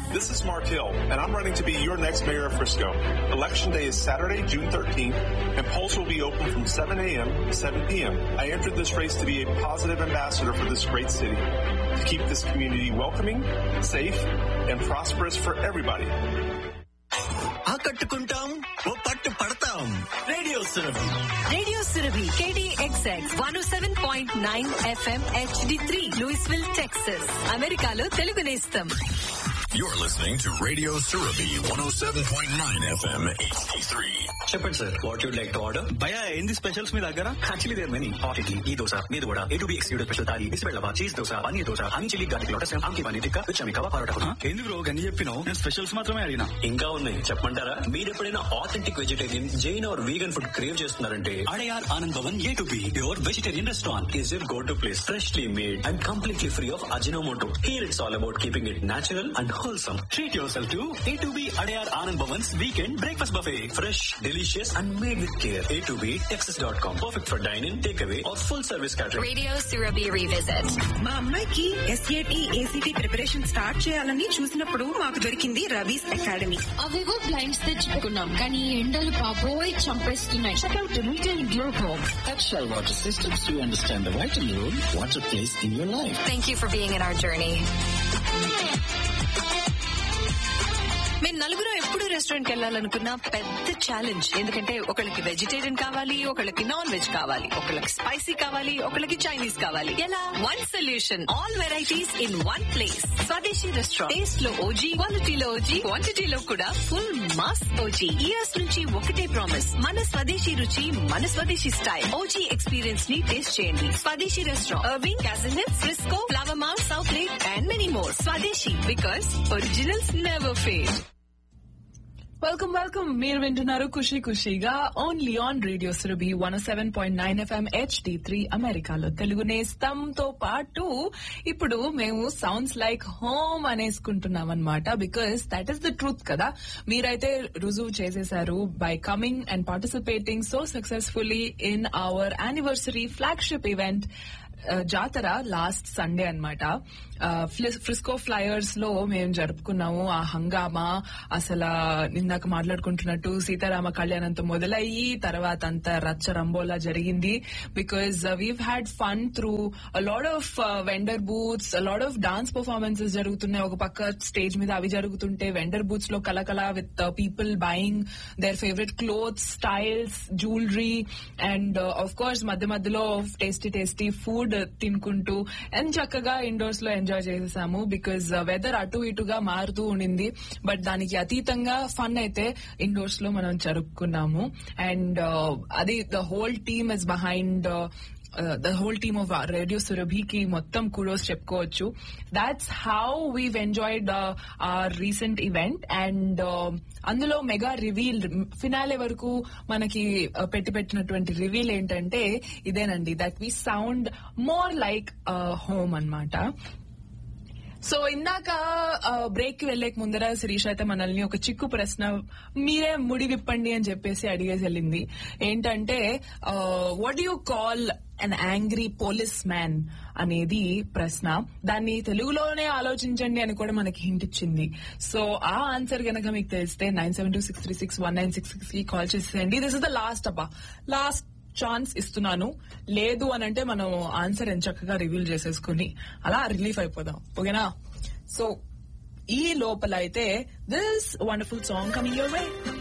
This is Mark Hill, and I'm running to be your next mayor of Frisco. Election day is Saturday, June 13th, and polls will be open from 7 a.m. to 7 p.m. I entered this race to be a positive ambassador for this great city, to keep this community welcoming, safe, and prosperous for everybody. ఆకట్టుకుంటాం ఓ పట్టు పడతాం radio Surabhi radio Surabhi KDXX one seven point nine FM HD three Louisville Texas అమెరికాలో తెలుగు నేస్తం You're listening to Radio Surabhi 107.9 FM HD3. చెప్పండి sir what you'd like to order భయ ఏంది specials మీ దగ్గర actually there many hot idli ఈ దోశ మీద కూడా A to B excluded special thali బిస్బెల్లవా cheese dosa paneer dosa honey chilli garlic lotus ఆమ్కి పన్నీర్ టిక్కా విచమి కవా పరోటా ఆ, ఏంది బ్రో గని చెప్పినావు నేను స్పెషల్స్ మాత్రమే అడిగినా ఇంకా ఉన్నాయి చెప్పమంటారా మీరు ఎప్పుడైనా authentic vegetarian Jain or vegan food crave చేస్తున్నారంటే Adyar Anand Bhavan A to B your vegetarian restaurant is your go to place freshly made and completely free of Ajinomoto here it's all about keeping it natural and wholesome treat yourself to A to B Adyar Anand Bhavan's weekend breakfast buffet fresh delicious and made with care A to B Texas dot com perfect for dyne in take away or full service catering radio Surabhi revisit మా అమ్మాయికి SAT ACT preparation start చేయాలని చూసినప్పుడు మాకు దొరికింది Ravi's academy అవేవో blinds తెచ్చుకున్నాం కానీ ఈ ఎండలు బాబోయ్ చంపేస్తున్నాయి checkout retail glow home Textile Water Systems to understand the vital role water plays in your life. Thank you for being in our journey మేము నలుగురు ఎప్పుడు రెస్టారెంట్ కి వెళ్ళాలనుకున్న పెద్ద ఛాలెంజ్ ఎందుకంటే ఒకళ్ళకి వెజిటేరియన్ కావాలి ఒకళ్ళకి నాన్ వెజ్ కావాలి ఒకళ్ళకి స్పైసీ కావాలి ఒకళ్ళకి చైనీస్ కావాలి ఎలా one solution all varieties in one place Swadeshi restaurant taste లో ఓజీ క్వాలిటీలో ఓజీ క్వాంటిటీలో కూడా ఫుల్ మాస్ ఓజీ ఇయర్స్ నుంచి ఒకటే ప్రామిస్ మన స్వదేశీ రుచి మన స్వదేశీ స్టైల్ ఓజీ ఎక్స్పీరియన్స్ ని టేస్ట్ చేయండి Swadeshi restaurant Irving Castle Frisco Flower Mound South Lake and many more Swadeshi because originals never fail welcome welcome మీరు వింటున్నారు ఖుషి ఖుషిగా only on radio Surabhi one seven point nine FM HD three అమెరికాలో తెలుగు నేస్తంతో పాటు ఇప్పుడు మేము సౌండ్స్ లైక్ హోమ్ అనేసుకుంటున్నాం అనమాట because that is the truth కదా మీరైతే రుజువు చేసేశారు by coming and participating so successfully in our anniversary flagship event Jatara last Sunday అనమాట ఫ్రిస్కో ఫ్లయర్స్ లో మేము జరుపుకున్నాము ఆ హంగామా అసలు ఇందాక మాట్లాడుకుంటున్నట్టు సీతారామ కళ్యాణంతో మొదలయ్యి తర్వాత అంతా రచ్చ రంబోలా జరిగింది because we've had fun through lot of vendor booths lot of dance performances జరుగుతున్నాయి ఒక పక్క స్టేజ్ మీద అవి జరుగుతుంటే వెండర్ బూత్స్ లో కలకల with people buying their favourite clothes styles jewellery and of course మధ్య మధ్యలో టేస్టీ టేస్టీ ఫుడ్ తినుకుంటూ అండ్ చక్కగా ఇండోర్స్ లో ఎంజాయ్ చేసేసాము బికాజ్ వెదర్ అటు ఇటుగా మారుతూ ఉండింది బట్ దానికి అతీతంగా ఫన్ అయితే ఇండోర్స్ లో మనం జరుపుకున్నాము అండ్ అది the whole team is behind the whole team of radio సురభికి మొత్తం కూడోస్ చెప్పుకోవచ్చు that's how we've enjoyed our recent event and అందులో మెగా రివీల్ ఫినాలే వరకు మనకి uh, పెట్టి పెట్టినటువంటి రివీల్ ఏంటంటే ఇదేనండి that we sound more like home అన్నమాట సో ఇందాక బ్రేక్ కి వెళ్లేక ముందర శిరీష్ అయితే మనల్ని ఒక చిక్కు ప్రశ్న మీరే ముడి విప్పండి అని చెప్పేసి అడిగేసి వెళ్ళింది ఏంటంటే what you call an angry police man అనేది ప్రశ్న దాన్ని తెలుగులోనే ఆలోచించండి అని కూడా మనకి హింట్ ఇచ్చింది సో ఆ ఆన్సర్ గనక మీకు తెలిస్తే nine seven two six three six one nine six six కి కాల్ చేసేయండి దిస్ ఇస్ ద లాస్ట్ అబ్బా లాస్ట్ ఛాన్స్ ఇస్తున్నాను లేదు అని అంటే మనం ఆన్సర్ చక్కగా రివీల్ చేసేసుకుని అలా రిలీఫ్ అయిపోదాం ఓకేనా సో ఈ లోపల అయితే this wonderful song coming your way